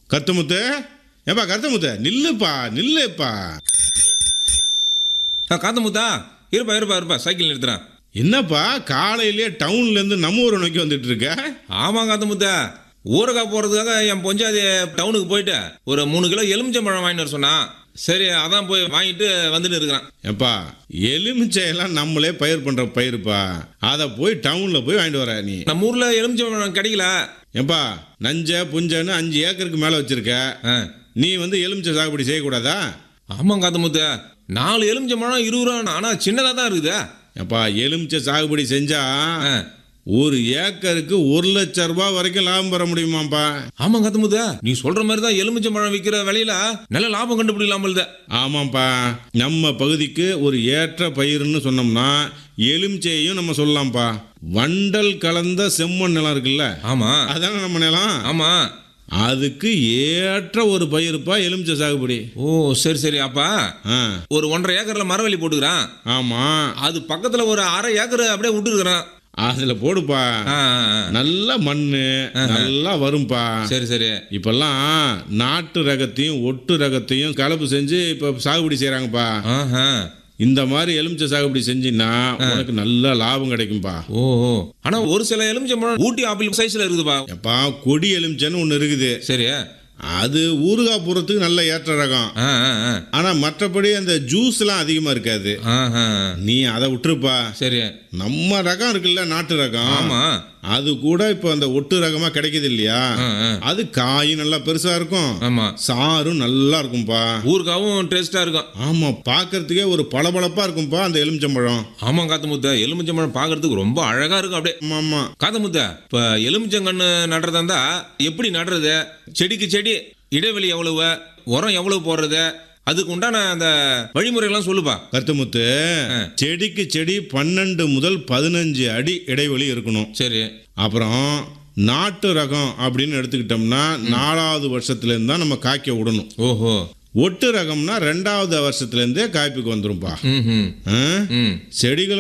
கருத்தமுத்து ஏப்பா கருத்தமுத்து நில்லுப்பா நில்லுப்பா ஆ காத்தமுத்தா இருப்பா இருப்பா இருப்பா சைக்கிள் நிறுத்துறேன் என்னப்பா காலையிலேயே டவுன்ல இருந்து நம்ம ஊரை நோக்கி வந்துட்டு இருக்க ஆமாம் காத்தமுத்தா ஊறுகாய் போகிறதுக்காக என் பொஞ்சாதி டவுனுக்கு போயிட்டு ஒரு மூணு கிலோ எலுமிச்சம்பழம் வாங்கிட்டு வர சொன்னான் சரி அதான் போய் வாங்கிட்டு வந்துட்டு இருக்கிறேன் ஏப்பா எலுமிச்சையெல்லாம் நம்மளே பயிர் பண்ற பயிருப்பா அதை போய் டவுன்ல போய் வாங்கிட்டு வர நீ நம்ம ஊரில் எலுமிச்சம்பழம் கிடைக்கல ஏப்பா நஞ்ச புஞ்சன்னு அஞ்சு ஏக்கருக்கு மேல வச்சிருக்க ஆ நீ வந்து எலுமிச்சை சாகுபடி செய்யக்கூடாதா ஆமாம் காத்தமுத்து நாலு எலுமிச்சம்பழம் இருபது ரூபா ஆனால் சின்னதாக தான் இருக்குதா ஏப்பா எலுமிச்சை சாகுபடி செஞ்சா ஆ ஒரு ஏக்கருக்கு ஒரு லட்ச ரூபாய் வரைக்கும் லாபம் பெற முடியுமாப்பா ஆமாம் காத்தமுத்தா நீ சொல்கிற மாதிரி தான் எலுமிச்சம்பழம் விற்கிற விலையில நல்ல லாபம் கண்டுபிடிக்கலாமல் ஆமாப்பா நம்ம பகுதிக்கு ஒரு ஏற்ற பயிர்னு சொன்னோம்னா எலுமிச்சையையும் நம்ம சொல்லலாம்ப்பா வண்டல் கலந்த செம்மண் நிலம் இருக்குல்ல ஆமாம் அதானே நம்ம நிலம் ஆமாம் அதுக்கு ஏற்ற ஒரு பயிருப்பா எலுமிச்சை சாகுபடி ஓ சரி சரி அப்பா ஆ ஒரு ஒன்றரை ஏக்கரில் மரவள்ளி போட்டுக்கிறான் ஆமா அது பக்கத்தில் ஒரு அரை ஏக்கர் அப்படியே விட்டுருக்குறான் அதுல போடுப்பா ஆ ஆ, ஆ. நல்ல மண்ணு நல்லா வரும்பா சரி சரி இப்பெல்லாம் நாட்டு ரகத்தையும் ஒட்டு ரகத்தையும் கலப்பு செஞ்சு இப்ப சாகுபடி செய்றாங்கப்பா ஆஹா இந்த மாதிரி எலுமிச்சை சாகுபடி செஞ்சின்னா உனக்கு நல்ல லாபம் கிடைக்கும்பா ஓ ஓ. ஆனா ஒரு சில எலுமிச்சம்பழம் ஊட்டி ஆப்பிள் சைஸ்ல இருக்குதுப்பா எப்பா கொடி எலுமிச்சைன்னு ஒன்று இருக்குது சரி அது ஊறுகாய் போடுறதுக்கு நல்ல ஏற்ற ரகம் ஆ ஆ ஆ. ஆனா மற்றபடி அந்த ஜூஸ்லாம் அதிகமா இருக்காது ஆஹா. நீ அதை விட்டுருப்பா சரி நம்ம ரகம் இருக்குல்ல நாட்டு ரகம் ஆமா அது கூட இப்போ அந்த ஒட்டு ரகமா கிடைக்குது இல்லையா ஆ, ஆ. அது காய் நல்லா பெருசா இருக்கும் ஆமா சாரும் நல்லா இருக்கும்பா ஊறுகாவும் டேஸ்டா இருக்கும் ஆமா பார்க்கறதுக்கே ஒரு பளபளப்பா இருக்கும்பா அந்த எலுமிச்சம்பழம் ஆமா காத்து முத்த எலுமிச்சம்பழம் பார்க்கறதுக்கு ரொம்ப அழகா இருக்கும் அப்படியே ஆமா ஆமா காத்து முத்த இப்ப எலுமிச்சங்கன்னு நடுறதா இருந்தா எப்படி நடுறது செடிக்கு செடி இடைவெளி எவ்வளவு உரம் எவ்வளவு போடுறது அதுக்கு உண்டான அந்த வழிமுறைகள்லாம் சொல்லுப்பா கருத்துமுத்து செடிக்கு செடி பன்னெண்டு முதல் பதினஞ்சு அடி இடைவெளி இருக்கணும் சரி அப்புறம் நாட்டு ரகம் அப்படின்னு எடுத்துக்கிட்டோம்னா நாலாவது வருஷத்துல இருந்து தான் நம்ம காய்க்க விடணும் ஓஹோ ஒட்டு ரகம்னா ரெண்டாவது வருஷத்துல இருந்தே காய்ப்புக்கு வந்துரும்பா ம் ம் ஆ? ம் செடிகள்